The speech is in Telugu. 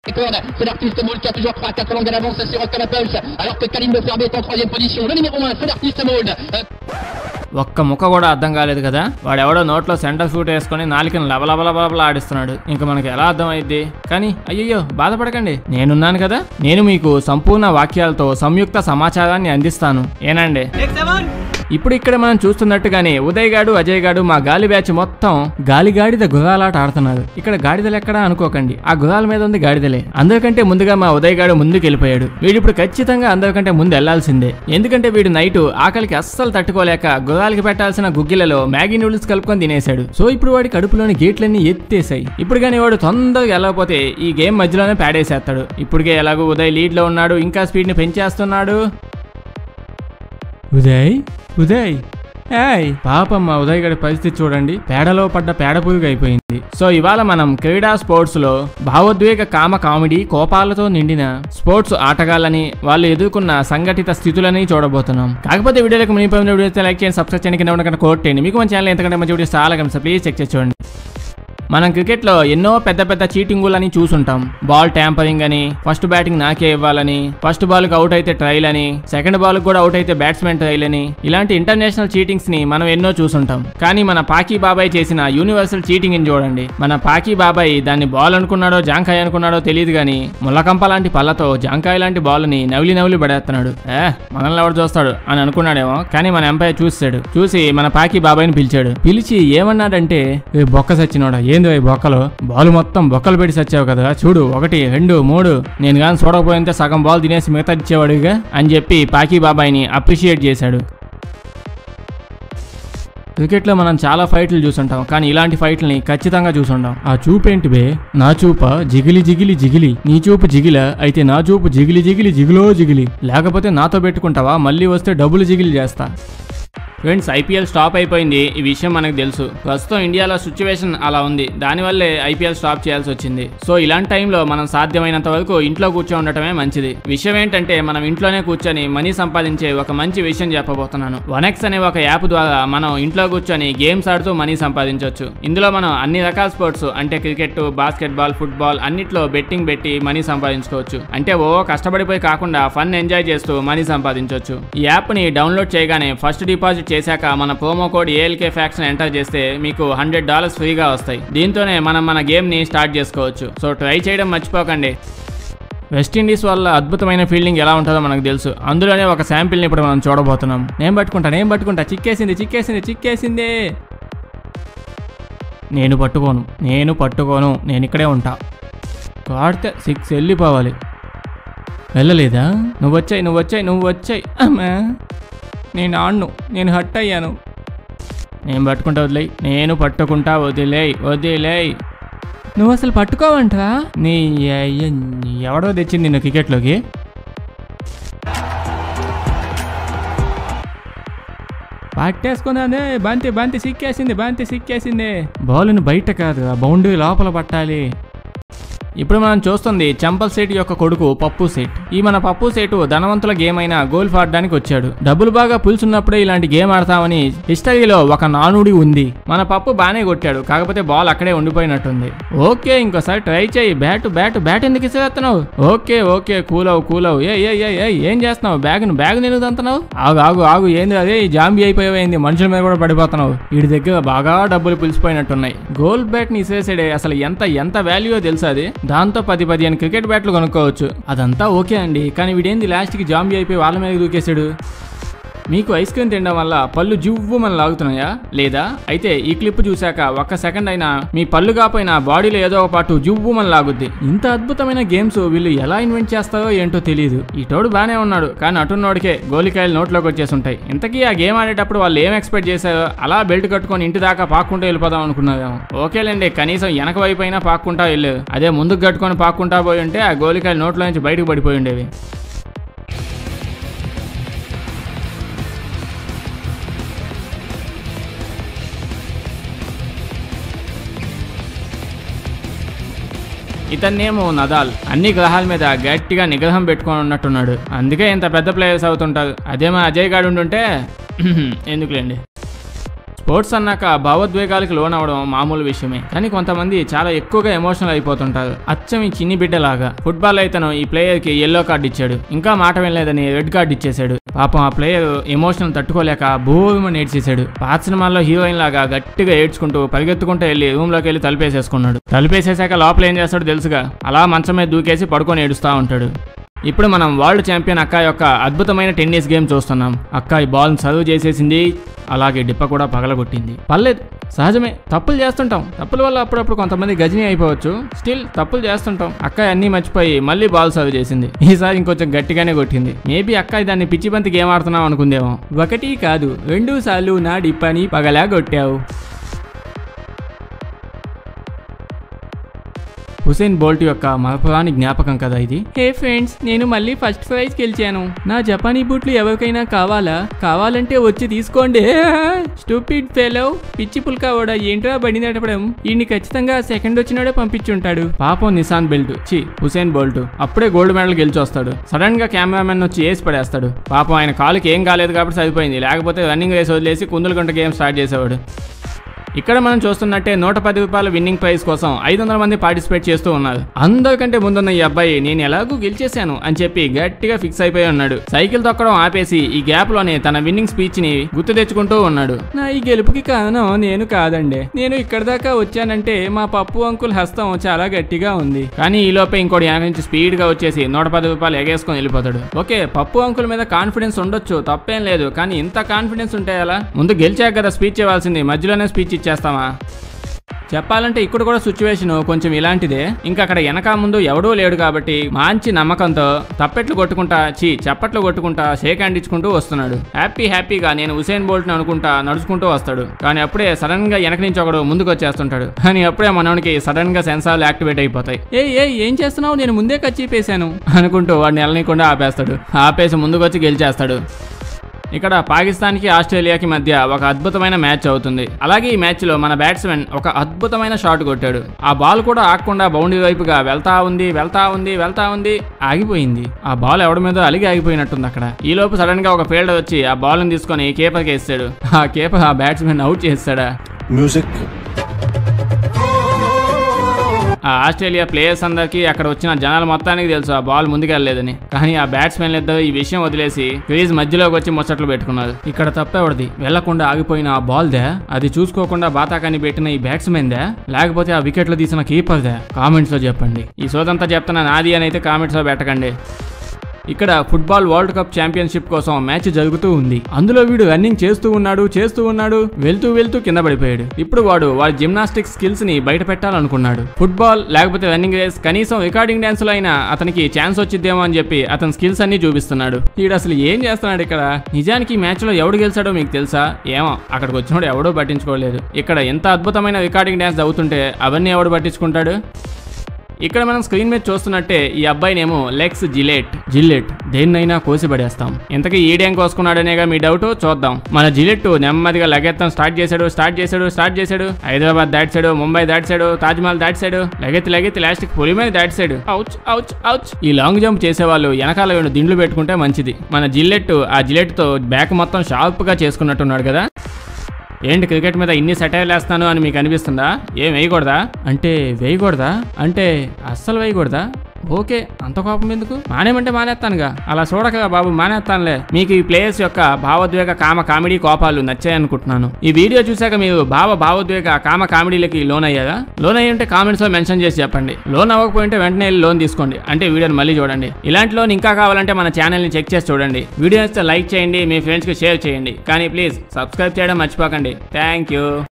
cordes. C'est l'artiste Maul qui a toujours 3-4 langues d'avance sur Oscar Apples, alors que Kalim Ferbe est en troisième position. Le numéro 1, c'est l'artiste Maul. Euh, ఒక్క ముక్క కూడా అర్థం కాలేదు కదా వాడెవడో నోట్లో సెంటర్ ఫ్రూట్ వేసుకొని నాలుకను లబలబలబల ఆడిస్తున్నాడు ఇంకా మనకి ఎలా అర్థం అయింది కానీ అయ్యయ్యో బాధపడకండి నేనున్నాను కదా నేను మీకు సంపూర్ణ వాక్యాలతో సంయుక్త సమాచారాన్ని అందిస్తాను ఏనండి ఇప్పుడు ఇక్కడ మనం చూస్తున్నట్టుగానే ఉదయ్ గాడు అజయ్ గాడు మా గాలి బ్యాచ్ మొత్తం గాలిగాడిద గుర్రాలాట ఆడుతున్నారు ఇక్కడ గాడిదలు ఎక్కడా అనుకోకండి ఆ గుర్రాల మీద ఉంది గాడిదలే అందరికంటే ముందుగా మా ఉదయ్ గాడు ముందుకు వెళ్ళిపోయాడు వీడు ఇప్పుడు ఖచ్చితంగా అందరికంటే ముందు వెళ్లాల్సిందే ఎందుకంటే వీడు నైట్ ఆకలికి అస్సలు తట్టుకోలేక గుర్రాలకి పెట్టాల్సిన గుగ్గిలలో మ్యాగీ నూడిల్స్ కలుపుకొని తినేశాడు సో ఇప్పుడు వాడి కడుపులోని గేట్లన్నీ ఎత్తేసాయి ఇప్పుడు కానీ వాడు తొందరగా వెళ్ళకపోతే ఈ గేమ్ మధ్యలోనే ప్యాడేసేస్తాడు ఇప్పటికే ఎలాగో ఉదయ్ లీడ్ లో ఉన్నాడు ఇంకా స్పీడ్ ని పెంచేస్తున్నాడు ఉదయ్ ఉదయ్ ఏయ్ పాపం మా ఉదయ్ గారి పరిస్థితి చూడండి పేడలో పడ్డ పేడ పురుగు అయిపోయింది సో ఇవాళ మనం క్రీడా స్పోర్ట్స్ లో భావోద్వేగ కామ కామెడీ కోపాలతో నిండిన స్పోర్ట్స్ ఆటగాళ్ళని వాళ్ళు ఎదుర్కొన్న సంఘటిత స్థితులని చూడబోతున్నాం కాకపోతే వీడియోలకు మునిపోయిన వీడియో అయితే లైక్ చేయండి సబ్స్క్రైబ్ చేయండి కింద ఉన్న కోట్ చేయండి మీకు మన ఛానల్ ఎంతకంటే మంచి వీడియోస్ చాలా కనుక ప్లీజ్ చెక్ చేసి చూడండి మనం క్రికెట్లో ఎన్నో పెద్ద పెద్ద చీటింగులని చూసుంటాం బాల్ ట్యాంపరింగ్ అని ఫస్ట్ బ్యాటింగ్ నాకే ఇవ్వాలని ఫస్ట్ బాల్ కి అవుట్ అయితే ట్రైల్ అని సెకండ్ బాల్ కూడా అవుట్ అయితే బ్యాట్స్మెన్ ట్రైల్ అని ఇలాంటి ఇంటర్నేషనల్ చీటింగ్స్ ని మనం ఎన్నో చూసుంటాం కానీ మన పాకీ బాబాయ్ చేసిన యూనివర్సల్ చీటింగ్ ని చూడండి మన పాకీ బాబాయ్ దాన్ని బాల్ అనుకున్నాడో జాంకాయ అనుకున్నాడో తెలియదు కానీ ముల్లకంప లాంటి పళ్ళతో జాంకాయ లాంటి బాల్ ని నవిలి నవిలి పడేస్తున్నాడు ఏ మనల్ని ఎవడు చూస్తాడు అని అనుకున్నాడేమో కానీ మన ఎంపైర్ చూసాడు చూసి మన పాకీ బాబాయ్ని పిలిచాడు పిలిచి ఏమన్నాడంటే "ఏ బొక్క సచ్చినోడా ఏంది ఈ బొక్కలు బాల్ మొత్తం బొక్కలు పెట్టి సచ్చావు కదా చూడు ఒకటి రెండు మూడు నేను కానీ చూడకపోయింటే సగం బాల్ తినేసి మిగతా ఇచ్చేవాడుగా అని చెప్పి పాకీ బాబాయ్ని అప్రిషియేట్ చేశాడు క్రికెట్లో మనం చాలా ఫైట్లు చూసుంటాం కానీ ఇలాంటి ఫైట్లని ఖచ్చితంగా చూసుంటాం ఆ చూపేంటి బే నా చూప జిగిలి జిగిలి జిగిలి నీ చూపు జిగిల అయితే నా చూపు జిగిలి జిగిలి జిగిలో జిగిలి లేకపోతే నాతో పెట్టుకుంటావా మళ్ళీ వస్తే డబ్బులు జిగిలి చేస్తా ఫ్రెండ్స్ ఐపీఎల్ స్టాప్ అయిపోయింది ఈ విషయం మనకు తెలుసు ప్రస్తుతం ఇండియాలో సిచ్యువేషన్ అలా ఉంది దానివల్లే ఐపీఎల్ స్టాప్ చేయాల్సి వచ్చింది సో ఇలాంటి టైంలో మనం సాధ్యమైనంత వరకు ఇంట్లో కూర్చొని ఉండటమే మంచిది విషయం ఏంటంటే మనం ఇంట్లోనే కూర్చొని మనీ సంపాదించే ఒక మంచి విషయం చెప్పబోతున్నాను వనెక్స్ అనే ఒక యాప్ ద్వారా మనం ఇంట్లో కూర్చొని గేమ్స్ ఆడుతూ మనీ సంపాదించవచ్చు ఇందులో మనం అన్ని రకాల స్పోర్ట్స్ అంటే క్రికెట్ బాస్కెట్ బాల్ ఫుట్బాల్ అన్నిట్లో బెట్టింగ్ పెట్టి మనీ సంపాదించుకోవచ్చు అంటే ఓ కష్టపడిపోయి కాకుండా ఫన్ ఎంజాయ్ చేస్తూ మనీ సంపాదించవచ్చు ఈ యాప్ ని డౌన్లోడ్ చేయగానే ఫస్ట్ డిపాజిట్ చేశాక మన promo code ALK fax enter చేస్తే మీకు హండ్రెడ్ డాలర్స్ ఫ్రీగా వస్తాయి దీంతోనే మనం మన గేమ్ ని స్టార్ట్ చేసుకోవచ్చు సో ట్రై చేయడం మర్చిపోకండి వెస్టిండీస్ వల్ల అద్భుతమైన ఫీల్డింగ్ ఎలా ఉంటుందో మనకు తెలుసు అందులోనే ఒక శాంపిల్ని ఇప్పుడు మనం చూడబోతున్నాం నేను పట్టుకుంటా నేను పట్టుకుంటా చిక్కేసింది చిక్కేసింది చిక్కేసింది నేను పట్టుకోను నేను పట్టుకోను నేను ఇక్కడే ఉంటా కాడితే సిక్స్ వెళ్ళిపోవాలి వెళ్ళలేదా నువ్వు వచ్చాయి నువ్వు వచ్చాయి నువ్వు వచ్చాయి అమ్మా నేను ఆడ్ను నేను హట్ అయ్యాను నేను పట్టుకుంటా వదిలేయి నేను పట్టుకుంటా వదిలేయ్ వదిలేయ్ నువ్వు అసలు పట్టుకోవంటరా నీ అయ్య- ఎవడో తెచ్చింది నిన్ను క్రికెట్లోకి పట్టేసుకున్నానే బంతి బంతి సిక్కేసింది బంతి సిక్కేసింది బాలుని బయట కాదు ఆ బౌండరీ లోపల పట్టాలి ఇప్పుడు మనం చూస్తుంది చంపల్ సేట్ యొక్క కొడుకు పప్పు సేట్ ఈ మన పప్పు సేటు ధనవంతుల గేమ్ అయిన గోల్ఫ్ ఆడడానికి వచ్చాడు డబ్బులు బాగా పులుసున్నప్పుడే ఇలాంటి గేమ్ ఆడతామని హిస్టరీలో ఒక నానుడి ఉంది మన పప్పు బానే కొట్టాడు కాకపోతే బాల్ అక్కడే ఉండిపోయినట్టుంది ఓకే ఇంకోసారి ట్రై చేయి బ్యాట్ బ్యాట్ బ్యాట్ ఎందుకు ఇసేస్తున్నావు ఓకే ఓకే కూలవు కూలవు ఏ ఏ ఏ ఏ, ఏం చేస్తున్నావు బ్యాగ్ బ్యాగ్ నేను తంతున్నావు ఆగు ఆగు ఆగు ఏంది అదే ఈ జాంబీ అయిపోయింది మనుషుల మీద కూడా పడిపోతున్నావు వీడి దగ్గర బాగా డబ్బులు పులిసిపోయినట్టున్నాయి గోల్డ్ బ్యాట్ ని ఇసేసాడే అసలు ఎంత ఎంత వాల్యూ తెలుసా అది దాంతో పది పదిహేను క్రికెట్ బ్యాట్లు కొనుక్కోవచ్చు అదంతా ఓకే అండి కానీ వీడేంది లాస్ట్కి జాంబీ అయిపోయి వాళ్ళ మీద దూకేశాడు మీకు ఐస్ క్రీమ్ తినడం వల్ల పళ్ళు జివ్వు మన లాగుతున్నాయా లేదా అయితే ఈ క్లిప్ చూశాక ఒక్క సెకండ్ అయినా మీ పళ్ళు కాపోయినా బాడీలో ఏదో ఒక పాటు జివ్వు మన లాగుద్ది ఇంత అద్భుతమైన గేమ్స్ వీళ్ళు ఎలా ఇన్వెంట్ చేస్తారో ఏంటో తెలియదు ఈ తోడు బానే ఉన్నాడు కానీ అటున్నోడికే గోలికాయలు నోట్లోకి వచ్చేసి ఉంటాయి ఇంతకీ ఆ గేమ్ ఆడేటప్పుడు వాళ్ళు ఏం ఎక్స్పెక్ట్ చేశారో అలా బెల్ట్ కట్టుకొని ఇంటి దాకా పాక్కుంటూ వెళ్ళిపోదాం అనుకున్నారేమో ఓకేలేండి కనీసం వెనక వైపు అయినా పాక్కుంటా వెళ్ళేది అదే ముందుకు కట్టుకొని పాక్కుంటా పోయి ఉంటే ఆ గోలికాయలు నోట్లో నుంచి బయటకు పడిపోయి ఉండేవి ఇతన్నేమో నదాల్ అన్ని గ్రహాల మీద గట్టిగా నిగ్రహం పెట్టుకొని ఉన్నట్టున్నాడు అందుకే ఇంత పెద్ద ప్లేయర్స్ అవుతుంటారు అదే మా అజయ్ గాడు ఉండుంటే ఎందుకులేండి స్పోర్ట్స్ అన్నాక భావోద్వేగాలకు లోనవడం మామూలు విషయమే కానీ కొంతమంది చాలా ఎక్కువగా ఎమోషనల్ అయిపోతుంటారు అచ్చం ఈ చిన్ని బిడ్డలాగా ఫుట్బాల్ అయితేను ఈ ప్లేయర్ కి ఎల్లో కార్డు ఇచ్చాడు ఇంకా మాట వినలేదని రెడ్ కార్డు ఇచ్చేశాడు పాపం ఆ ప్లేయర్ ఎమోషన్ తట్టుకోలేక భూమని ఏడ్చేశాడు పాత సినిమాల్లో హీరోయిన్ లాగా గట్టిగా ఏడ్చుకుంటూ పరిగెత్తుకుంటూ వెళ్ళి రూమ్ లోకి వెళ్ళి తలుపేసేసుకున్నాడు తలుపేసేసాక లోపల ఏం చేస్తాడో తెలుసుగా అలా మంచం మీద దూకేసి పడుకొని ఏడుస్తా ఉంటాడు ఇప్పుడు మనం వరల్డ్ ఛాంపియన్ అక్క యొక్క అద్భుతమైన టెన్నిస్ గేమ్ చూస్తున్నాం అక్క ఈ బాల్ సర్వ్ చేసేసింది అలాగే డిప్ప కూడా పగలగొట్టింది పర్లేదు సహజమే తప్పులు చేస్తుంటాం తప్పుల వల్ల అప్పుడప్పుడు కొంతమంది గజని అయిపోవచ్చు స్టిల్ తప్పులు చేస్తుంటాం అక్క అన్నీ మర్చిపోయి మళ్ళీ బాల్ సర్వ్ చేసింది ఈసారి ఇంకొంచెం గట్టిగానే కొట్టింది మేబీ అక్క దాన్ని పిచ్చి బంతి గేమ్ ఆడుతున్నాం అనుకుందేమో ఒకటి కాదు రెండు సార్లు నా డిప్పని పగలా కొట్టావు హుసేన్ బోల్ట్ యొక్క మరపురాని జ్ఞాపకం కదా ఇది హే ఫ్రెండ్స్ నేను మళ్ళీ ఫస్ట్ ప్రైజ్ గెలిచాను నా జపానీ బూట్లు ఎవరికైనా కావాలా కావాలంటే వచ్చి తీసుకోండి స్టూపిడ్ ఫెలో పిచ్చి పుల్కా కూడా ఏంట్రా బండి నడపడం ఈయన్ని ఖచ్చితంగా సెకండ్ వచ్చినాడే పంపించుంటాడు పాపం నిసాన్ బెల్ట్ చి హుసేన్ బోల్ట్ అప్పుడే గోల్డ్ మెడల్ గెలిచి వస్తాడు సడన్ గా కెమెరామెన్ వచ్చి వేసి పడేస్తాడు పాపం ఆయన కాలుకి ఏం కాలేదు కాబట్టి సరిపోయింది లేకపోతే రన్నింగ్ రేస్ వదిలేసి కుందులు గంట గేమ్ స్టార్ట్ చేసేవాడు ఇక్కడ మనం చూస్తున్నట్టే నూట పది రూపాయల విన్నింగ్ ప్రైజ్ కోసం ఐదు వందల మంది పార్టిసిపేట్ చేస్తూ ఉన్నారు అందరికంటే ముందున్న ఈ అబ్బాయి నేను ఎలాగూ గెలిచేశాను అని చెప్పి గట్టిగా ఫిక్స్ అయిపోయి ఉన్నాడు సైకిల్ తొక్కడం ఆపేసి ఈ గ్యాప్ లోనే తన విన్నింగ్ స్పీచ్ ని గుర్తు తెచ్చుకుంటూ ఉన్నాడు నా ఈ గెలుపుకి కారణం నేను కాదండి నేను ఇక్కడ దాకా వచ్చానంటే మా పప్పు అంకుల్ హస్తం చాలా గట్టిగా ఉంది కానీ ఈ లోపే ఇంకోటి వెనక నుంచి స్పీడ్ గా వచ్చేసి నూట పది రూపాయలు ఎగేసుకొని వెళ్ళిపోతాడు ఓకే పప్పు అంకుల్ మీద కాన్ఫిడెన్స్ ఉండొచ్చు తప్పేం లేదు కానీ ఇంత కాన్ఫిడెన్స్ ఉంటే ఎలా ముందు గెలిచాక కదా స్పీచ్ ఇవ్వాల్సింది మధ్యలోనే స్పీచ్ ఇచ్చేస్తామా చెప్పాలంటే ఇక్కడ కూడా సిచ్యువేషన్ కొంచెం ఇలాంటిదే ఇంకా అక్కడ వెనక ముందు ఎవడూ లేడు కాబట్టి మంచి నమ్మకంతో తప్పెట్లు కొట్టుకుంటా చీ చప్పట్లు కొట్టుకుంటా షేక్ హ్యాండ్ ఇచ్చుకుంటూ వస్తున్నాడు హ్యాపీ హ్యాపీగా నేను హుసేన్ బోల్ట్ అనుకుంటా నడుచుకుంటూ వస్తాడు కానీ అప్పుడే సడన్ గా వెనక నుంచి ఒకడు ముందుకు వచ్చేస్తుంటాడు కానీ అప్పుడే మనోనికి సడన్ గా సెన్సార్లు యాక్టివేట్ అయిపోతాయి ఏ ఏ ఏం చేస్తున్నావు నేను ముందే కచ్చిపేశాను అనుకుంటూ వాడిని వెళ్ళనీయకుండా ఆపేస్తాడు ఆపేసి ముందుకు వచ్చి గెలిచేస్తాడు ఇక్కడ పాకిస్తాన్కి ఆస్ట్రేలియాకి మధ్య ఒక అద్భుతమైన మ్యాచ్ అవుతుంది అలాగే ఈ మ్యాచ్లో మన బ్యాట్స్మెన్ ఒక అద్భుతమైన షాట్ కొట్టాడు ఆ బాల్ కూడా ఆగకుండా బౌండరీ వైపుగా వెళ్తా ఉంది వెళ్తా ఉంది వెళ్తా ఉంది ఆగిపోయింది ఆ బాల్ ఎవడి మీద అలిగి ఆగిపోయినట్టుంది అక్కడ ఈ లోపు సడన్ గా ఒక ఫీల్డర్ వచ్చి ఆ బాల్ ని తీసుకొని కీపర్కి వేస్తాడు ఆ కీపర్ ఆ బ్యాట్స్మెన్ అవుట్ చేస్తాడా Music. ఆ ఆస్ట్రేలియా ప్లేయర్స్ అందరికీ అక్కడ వచ్చిన జనాలు మొత్తానికి తెలుసు ఆ బాల్ ముందుకెళ్ళలేదని కానీ ఆ బ్యాట్స్మెన్ ఇద్దరు ఈ విషయం వదిలేసి క్రీజ్ మధ్యలోకి వచ్చి ముచ్చట్లు పెట్టుకున్నారు ఇక్కడ తప్పేవడది వెళ్లకుండా ఆగిపోయిన ఆ బాల్ దే అది చూసుకోకుండా బాతాకాన్ని పెట్టిన ఈ బ్యాట్స్మెన్ దే లేకపోతే ఆ వికెట్లు తీసిన కీపర్ దే కామెంట్స్ లో చెప్పండి ఈ సోదంతా చెప్తున్న నాది అని అయితే కామెంట్స్ లో పెట్టకండి ఇక్కడ ఫుట్బాల్ వరల్డ్ కప్ ఛాంపియన్షిప్ కోసం మ్యాచ్ జరుగుతూ ఉంది అందులో వీడు రన్నింగ్ చేస్తూ ఉన్నాడు చేస్తూ ఉన్నాడు వెళ్తూ వెళ్తూ కింద పడిపోయాడు ఇప్పుడు వాడు వాడి జిమ్నాస్టిక్ స్కిల్స్ ని బయట పెట్టాలనుకున్నాడు ఫుట్బాల్ లేకపోతే రన్నింగ్ రేస్ కనీసం రికార్డింగ్ డాన్స్ లో అయినా అతనికి ఛాన్స్ వచ్చిద్దేమో అని చెప్పి అతని స్కిల్స్ అన్ని చూపిస్తున్నాడు వీడు అసలు ఏం చేస్తున్నాడు ఇక్కడ నిజానికి ఈ మ్యాచ్ లో ఎవడు గెలిచాడో మీకు తెలుసా ఏమో అక్కడికి వచ్చినోడు ఎవడో పట్టించుకోలేదు ఇక్కడ ఎంత అద్భుతమైన రికార్డింగ్ డాన్స్ అవుతుంటే అవన్నీ ఎవడు పట్టించుకుంటాడు ఇక్కడ మనం స్క్రీన్ మీద చూస్తున్నట్టే ఈ అబ్బాయినేమో లెక్స్ జిలెట్ జిల్లెట్ దేన్నైనా కోసి పడేస్తాం ఇంతకీ ఈడేం కోసుకున్నాడనేగా మీ డౌట్ చూద్దాం మన జిలెట్ నెమ్మదిగా లగెత్తం స్టార్ట్ చేశాడు స్టార్ట్ చేశాడు స్టార్ట్ చేశాడు హైదరాబాద్ దాటిసాడు ముంబై దాటిసాడు తాజ్మహల్ దాటిసాడు లగెత్తి లగెత్తి లాస్ట్కి పులి మీద దాటిసాడు అవుచ్ అవుచ్ అవుచ్ ఈ లాంగ్ జంప్ చేసేవాళ్ళు వెనకాల రెండు దిండ్లు పెట్టుకుంటే మంచిది మన జిల్లెట్ ఆ జిల్లెట్ తో బ్యాక్ మొత్తం షార్ప్ గా చేసుకున్నట్టున్నాడు కదా ఏంటి క్రికెట్ మీద ఇన్ని సెటైర్లు వేస్తాను అని మీకు అనిపిస్తుందా ఏం వేయకూడదా అంటే వేయకూడదా అంటే అస్సలు వేయకూడదా ఓకే అంత కోపం ఎందుకు మానేమంటే మానేస్తానుగా అలా చూడకగా బాబు మానేస్తానులే మీకు ఈ ప్లేయర్స్ యొక్క భావోద్వేగ కామ కామెడీ కోపాలు నచ్చాయనుకుంటున్నాను ఈ వీడియో చూశాక మీరు భావ భావోద్వేగ కామ కామెడీలకి లోన్ అయ్యారా లోన్ అయ్యి ఉంటే కామెంట్స్ లో మెన్షన్ చేసి చెప్పండి లోన్ అవ్వకపోయింటే వెంటనే వెళ్ళి లోన్ తీసుకోండి అంటే వీడియోని మళ్ళీ చూడండి ఇలాంటి లోన్ ఇంకా కావాలంటే మన ఛానల్ని చెక్ చేసి చూడండి వీడియో నచ్చితే లైక్ చేయండి మీ ఫ్రెండ్స్కి షేర్ చేయండి కానీ ప్లీజ్ సబ్స్క్రైబ్ చేయడం మర్చిపోకండి థ్యాంక్ యూ